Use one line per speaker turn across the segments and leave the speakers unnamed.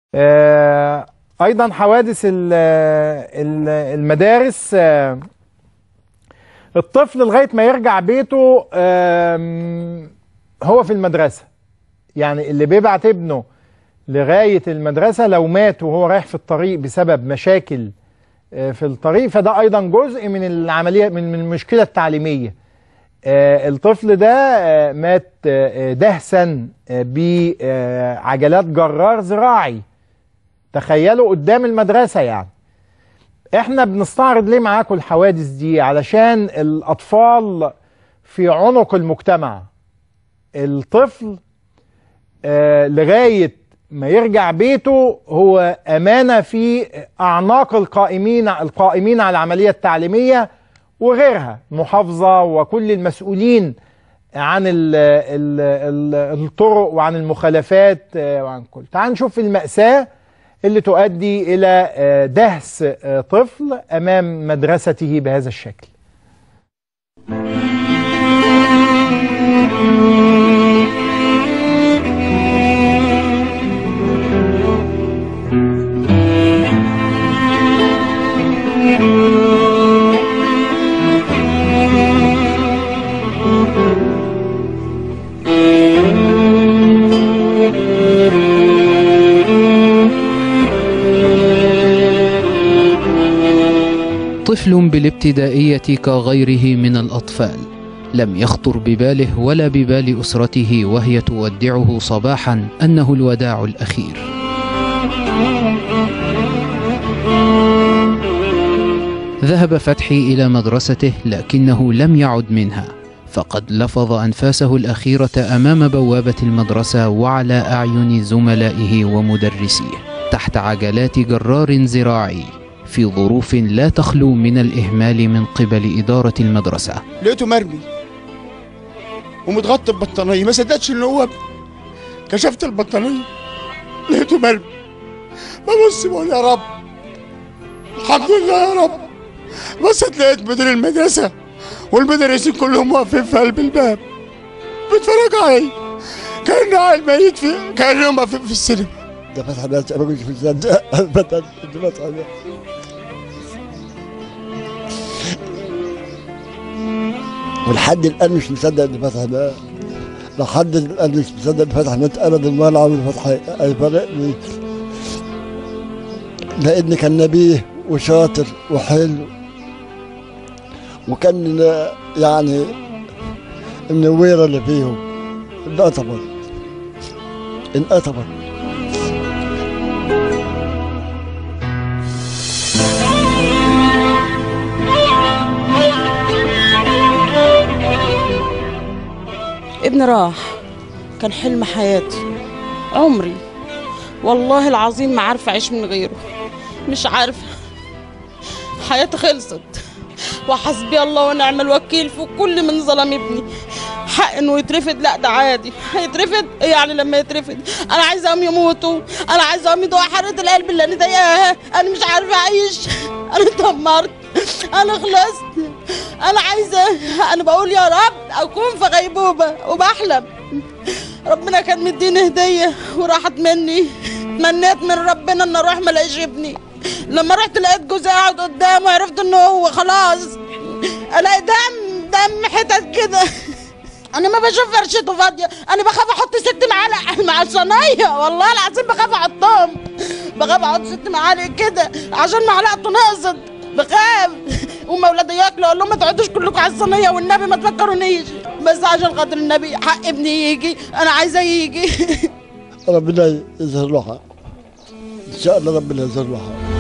آه، ايضا حوادث ال- ال- المدارس آه، الطفل لغايه ما يرجع بيته آم، هو في المدرسه يعني اللي بيبعت ابنه لغايه المدرسه لو مات وهو رايح في الطريق بسبب مشاكل آه، في الطريق فده ايضا جزء من العمليه من من المشكله التعليميه آه، الطفل ده آه، مات آه، دهسا آه، بعجلات جرار زراعي تخيلوا قدام المدرسة يعني احنا بنستعرض ليه معاكم الحوادث دي علشان الأطفال في عنق المجتمع الطفل آه لغاية ما يرجع بيته هو أمانة في أعناق القائمين القائمين على العملية التعليمية وغيرها محافظة وكل المسؤولين عن ال ال ال الطرق وعن المخالفات آه، وعن كل تعال نشوف المأساة اللي تؤدي إلى آه، دهس آه، طفل أمام مدرسته بهذا الشكل
طفل بالابتدائية كغيره من الأطفال لم يخطر بباله ولا ببال أسرته وهي تودعه صباحا أنه الوداع الأخير ذهب فتحي إلى مدرسته لكنه لم يعد منها فقد لفظ أنفاسه الأخيرة أمام بوابة المدرسة وعلى أعين زملائه ومدرسيه تحت عجلات جرار زراعي في ظروف لا تخلو من الإهمال من قبل إدارة المدرسة
لقيته مرمي ومتغطى ببطانيه ما صدقتش ان هو ابني. كشفت البطانيه لقيته مرمي ببص بقول يا رب الحمد لله يا رب بس لقيت مدير المدرسه والمدرسين كلهم واقفين في قلب الباب بيتفرجوا عليا كان عيل ميت في كانهم واقفين في السينما
ده فتح ناس انا مش مصدق فتح ده فتح ناس ولحد الان مش مصدق ان فتح ده لحد الان مش مصدق ان فتح ناس ابدا ولا عمري فتح هيفرقني لان كان نبيه وشاطر وحلو وكان يعني النويره اللي فيهم انقطبت انقطبت
ابني راح كان حلم حياتي عمري والله العظيم ما عارفه اعيش من غيره مش عارفه حياتي خلصت وحسبي الله ونعم الوكيل في كل من ظلم ابني حق انه يترفد لا ده عادي هيترفد إيه يعني لما يترفد انا عايزاهم يموتوا انا عايزاهم يدوقوا حرقه القلب اللي انا ضايقاها انا مش عارفه اعيش انا اتدمرت انا خلصت انا عايزه انا بقول يا رب اكون في غيبوبه وبحلم ربنا كان مديني هديه وراحت مني تمنيت من ربنا ان اروح ما الاقيش ابني لما رحت لقيت جوزي قاعد قدامه عرفت ان هو خلاص الاقي دم دم حتت كده انا ما بشوف فرشته فاضيه انا بخاف احط ست معالق مع الصينيه والله العظيم بخاف احطهم بخاف احط ست معالق كده عشان معلقته نقصت بخاف وما ولادي ياكلوا اقول لهم ما تقعدوش كلكم على الصينيه والنبي ما تفكرونيش بس عشان خاطر النبي حق ابني يجي انا عايزاه يجي
ربنا يظهر له حق ان شاء الله ربنا يظهر له حق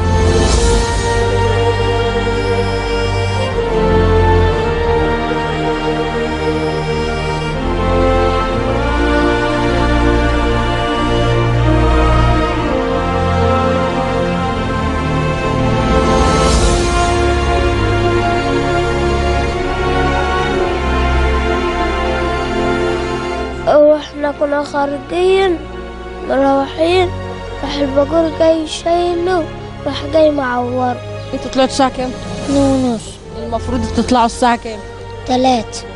واحنا كنا خارجين مروحين راح الباجور جاي شايله راح جاي معوره
انتوا طلعتوا الساعه كام
اتنين ونص
المفروض تطلعوا الساعه كام
تلاتة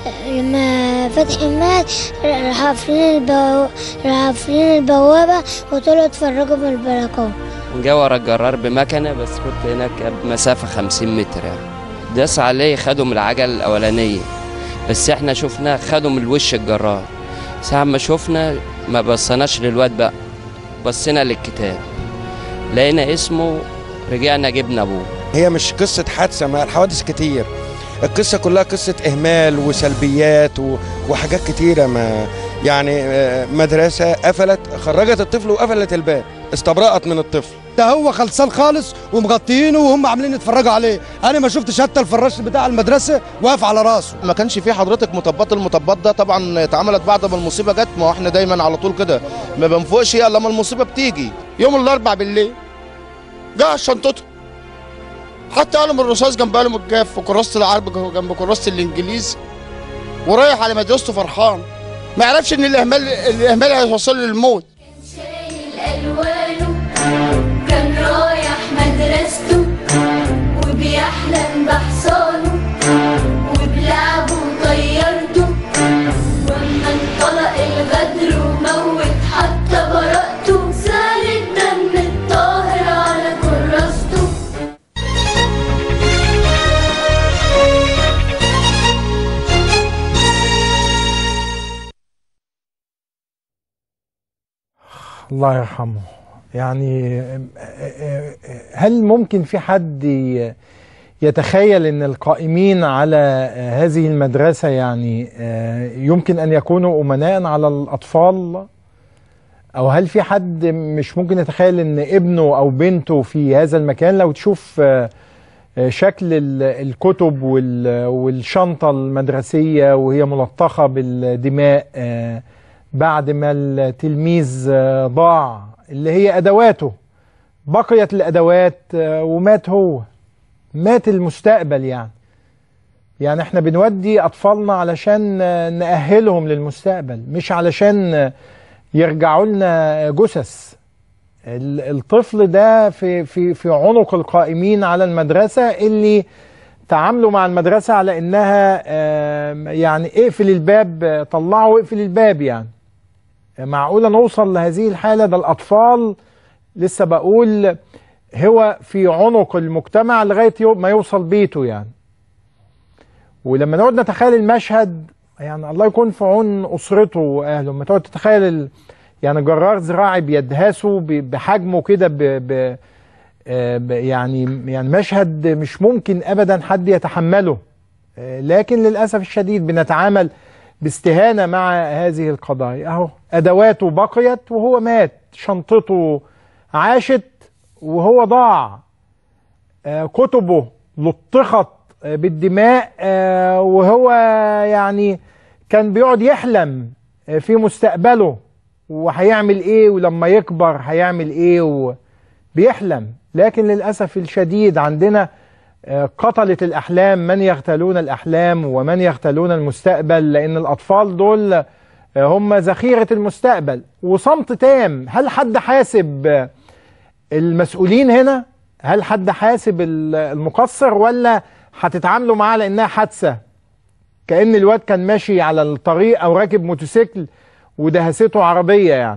لما فتحي مات راح قافلين البو... راح قافلين البوابة وطلعوا اتفرجوا من البلكونة
جه ورا الجرار بمكنه بس كنت هناك بمسافه 50 متر يعني داس عليه خدوا من العجله الاولانيه بس احنا شفنا خدوا من الوش الجرار ساعة ما شفنا ما بصيناش للواد بقى بصينا للكتاب لقينا اسمه رجعنا جبنا ابوه
هي مش قصة حادثة ما الحوادث كتير القصة كلها قصة إهمال وسلبيات و- وحاجات كتيرة ما يعني آه، مدرسة قفلت خرجت الطفل وقفلت الباب استبرأت من الطفل
ده هو خلصان خالص ومغطيينه وهم عاملين يتفرجوا عليه انا ما شفتش حتى الفراش بتاع المدرسه واقف على راسه
ما كانش في حضرتك مطبات المطبات ده طبعا اتعملت بعد ما المصيبه جت ما هو احنا دايما على طول كده ما بنفوقش الا لما المصيبه بتيجي
يوم الاربع بالليل جه شنطته حط قلم الرصاص جنب قلم الجاف وكراسة العربي جنب كراسة الانجليزي ورايح على مدرسته فرحان ما يعرفش ان الاهمال الاهمال هيوصل له للموت
ألوانه كان رايح مدرسته وبيحلم بحصانه وبلعبه وطيرته واما انطلق الغدر وموت حتى براءته سال الدم الطاهر على كراسته
الله يرحمه يعني هل ممكن في حد ي- يتخيل ان القائمين على هذه المدرسة يعني يمكن ان يكونوا امناء على الاطفال او هل في حد مش ممكن يتخيل ان ابنه او بنته في هذا المكان لو تشوف شكل ال- الكتب وال- والشنطة المدرسية وهي ملطخة بالدماء آه، بعد ما التلميذ آه، ضاع اللي هي أدواته بقيت الأدوات آه، ومات هو مات المستقبل يعني يعني احنا بنودي أطفالنا علشان آه، نأهلهم للمستقبل مش علشان آه، يرجعوا لنا جثث ال- الطفل ده في في في عنق القائمين على المدرسة اللي تعاملوا مع المدرسة على انها آم، يعني اقفل الباب آه، طلعوا واقفل الباب يعني معقولة نوصل لهذه الحالة ده الأطفال لسه بقول هو في عنق المجتمع لغاية يوم ما يوصل بيته يعني ولما نقعد نتخيل المشهد يعني الله يكون في عون أسرته وأهله لما تقعد تتخيل ال... يعني جرار زراعي بيدهسه ب- بحجمه كده ب... ب... آه، ب- يعني يعني مشهد مش ممكن ابدا حد يتحمله آه، لكن للاسف الشديد بنتعامل باستهانه مع هذه القضايا اهو ادواته بقيت وهو مات شنطته عاشت وهو ضاع آه، كتبه لطخت آه، بالدماء آه، وهو يعني كان بيقعد يحلم آه، في مستقبله وهيعمل ايه ولما يكبر هيعمل ايه و... بيحلم لكن للأسف الشديد عندنا آه، قتلة الأحلام من يغتالون الأحلام ومن يغتالون المستقبل لأن الأطفال دول آه، هم ذخيرة المستقبل وصمت تام هل حد حاسب آه، المسؤولين هنا هل حد حاسب ال- المقصر ولا هتتعاملوا معاه لأنها حادثة كأن الواد كان ماشي على الطريق أو راكب موتوسيكل ودهسته عربية يعني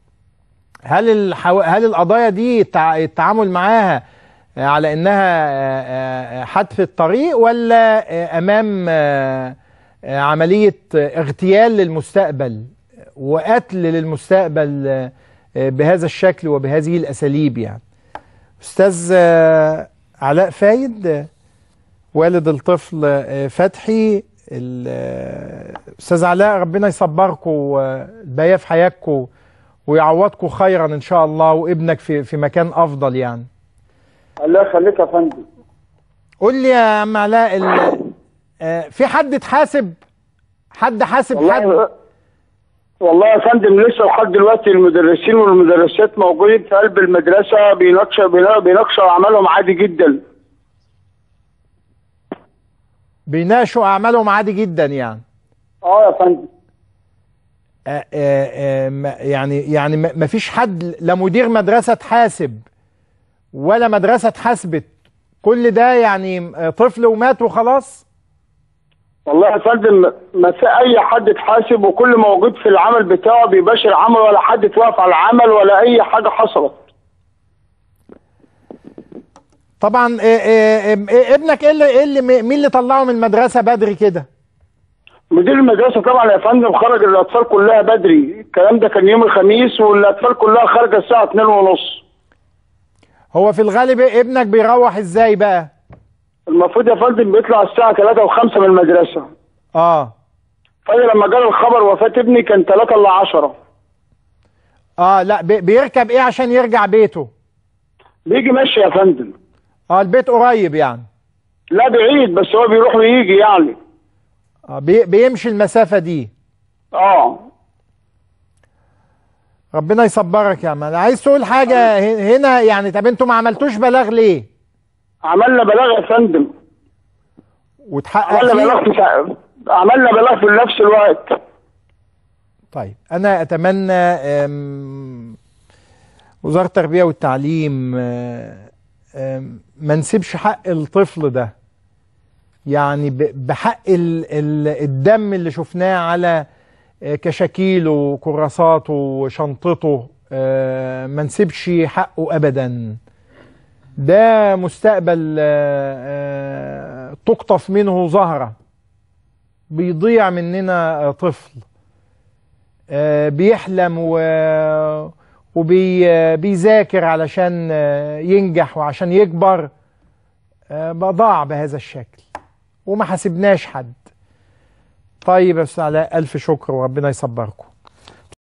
هل الحو... هل القضايا دي التع... التعامل معاها على انها آه، آه، حتف الطريق ولا آه، امام آه، آه، عمليه اغتيال للمستقبل وقتل للمستقبل آه، آه، بهذا الشكل وبهذه الاساليب يعني استاذ آه، علاء فايد آه، والد الطفل آه، فتحي ال- آه، استاذ علاء ربنا يصبركم والباقيه في حياتكم ويعوضكم خيرا ان شاء الله وابنك في في مكان افضل يعني
الله يخليك يا فندم
قول لي يا عم علاء ال- آه، في حد اتحاسب حد حاسب حد
والله والله يا فندم لسه لحد دلوقتي المدرسين والمدرسات موجودين في قلب المدرسه بيناقشوا بينا- بيناقشوا اعمالهم عادي جدا
بيناقشوا اعمالهم عادي جدا يعني
اه يا فندم
آه، آه، آه، ما- يعني يعني ما ما فيش حد لا مدير مدرسه اتحاسب ولا مدرسه اتحاسبت كل ده يعني آه، طفل ومات وخلاص
والله يا فندم ما في اي حد اتحاسب وكل موجود في العمل بتاعه بيباشر عمل ولا حد اتوقف على العمل ولا اي حاجه حصلت
طبعا إيه إيه إيه ابنك ايه اللي, إيه اللي مين اللي طلعه من المدرسه بدري كده
مدير المدرسه طبعا يا فندم خرج الاطفال كلها بدري الكلام ده كان يوم الخميس والاطفال كلها خارجه الساعه 2 ونص
هو في الغالب ابنك بيروح ازاي بقى
المفروض يا فندم بيطلع الساعه 3 و5 من المدرسه
اه
فانا لما جالي الخبر وفاه ابني كان 3 الا 10
اه لا بي- بيركب ايه عشان يرجع بيته
بيجي ماشي يا فندم
اه البيت قريب يعني
لا بعيد بس هو بيروح ويجي يعني
اه بي بيمشي المسافه دي
اه
ربنا يصبرك يا عم عايز تقول حاجه ه- هنا يعني طب انتوا ما عملتوش بلاغ ليه
عملنا بلاغ يا فندم
وتحقق
عملنا بلاغ
فيه
في سا... عملنا بلاغ في نفس الوقت
طيب انا اتمنى أم، وزاره التربيه والتعليم أه، أم، ما نسيبش حق الطفل ده يعني ب- بحق ال- ال- الدم اللي شفناه على أه، كشاكيله وكراساته وشنطته أه، ما نسيبش حقه ابدا ده مستقبل أه، أه، تقطف منه زهره بيضيع مننا أه، طفل آه، بيحلم و وبيذاكر علشان آه، ينجح وعشان يكبر آه، بقى ضاع بهذا الشكل وما حاسبناش حد طيب يا استاذ علاء الف شكر وربنا يصبركم